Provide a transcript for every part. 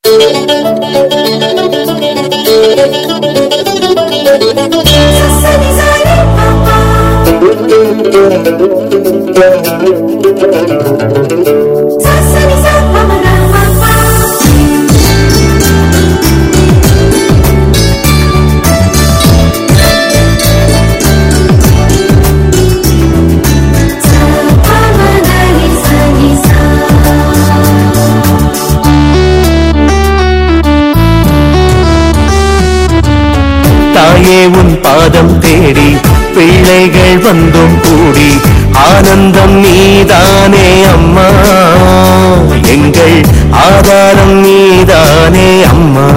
தாயே உன் பாதம் தேடி பிள்ளைகள் வந்தும் கூடி ஆனந்தம் நீதானே அம்மா எங்கள் ஆதாரம் நீதானே அம்மா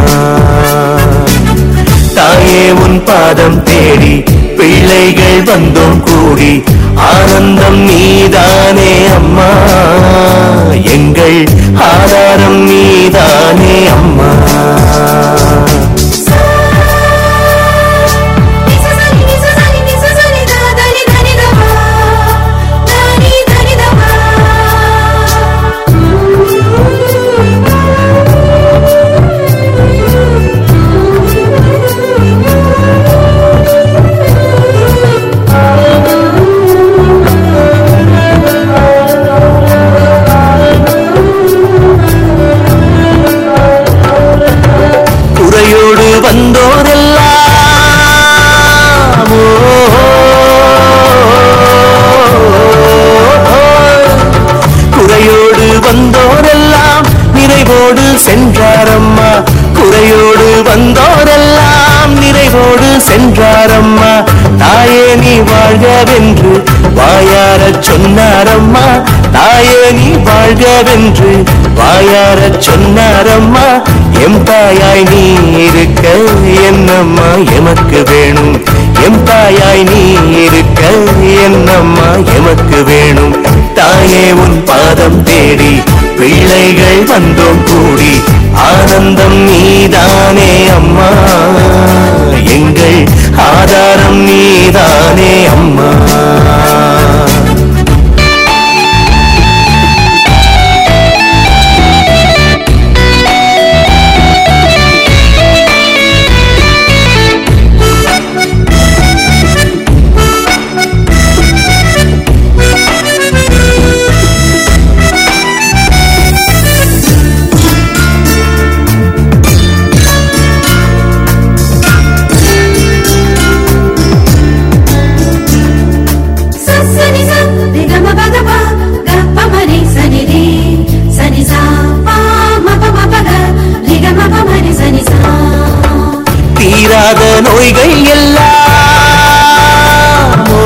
தாயே உன் பாதம் தேடி பிள்ளைகள் வந்தும் கூடி ஆனந்தம் நீதானே அம்மா எங்கள் ஆதாரம் நீதானே அம்மா குறையோடு வந்தோரெல்லாம் ஓ, குறையோடு வந்தோரெல்லாம் நிறைவோடு சென்றாரம்மா குறையோடு வந்தோரெல்லாம் நிறைவோடு சென்றாரம்மா தாயே நீ வாழ்கவென்று வாயாரச் சொன்னாரம்மா தாயே நீ வாழ்கவென்று வாயாரச் சொன்னாரம்மா எம் தாயாய் நீ இருக்க என்னம்மா எமக்கு வேணும் எம் தாயாய் நீ இருக்க என்னம்மா எமக்கு வேணும் தாயே உன் பாதம் தேடி பிள்ளைகள் வந்தோம் கூடி ஆனந்தம் நீதானே அம்மா எங்கள் ஆதாரம் நீதானே அம்மா தீராத நோய்கள் எல்லாம் ஓ,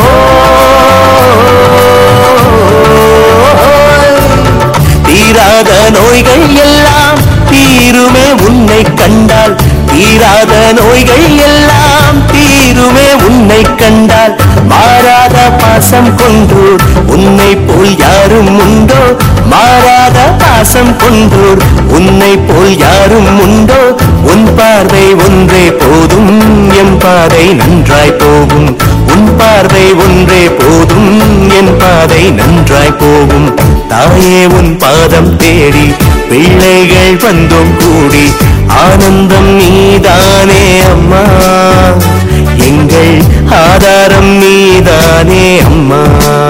தீராத நோய்கள் எல்லாம் தீருமே உன்னை கண்டால் தீராத நோய்கள் எல்லாம் தீருமே உன்னை கண்டால் மாறாத பாசம் கொன்றோர் உன்னை போல் யாரும் உண்டோ மாறாத பாசம் கொன்றோர் உன்னை போல் யாரும் உண்டோ உன் பார்வை ஒன்றே போதும் என் பாதை நன்றாய் போகும் உன் பார்வை ஒன்றே போதும் என் பாதை நன்றாய் போகும் தாயே உன் பாதம் தேடி பிள்ளைகள் வந்தோம் கூடி ஆனந்தம் நீதானே அம்மா எங்கள் ஆதாரம் நீதானே அம்மா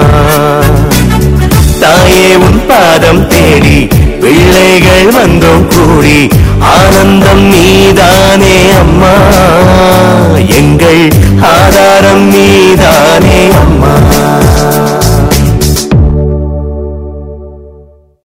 தாயே உன் பாதம் தேடி பிள்ளைகள் வந்தோம் கூடி ஆனந்தம் நீதானே அம்மா எங்கள்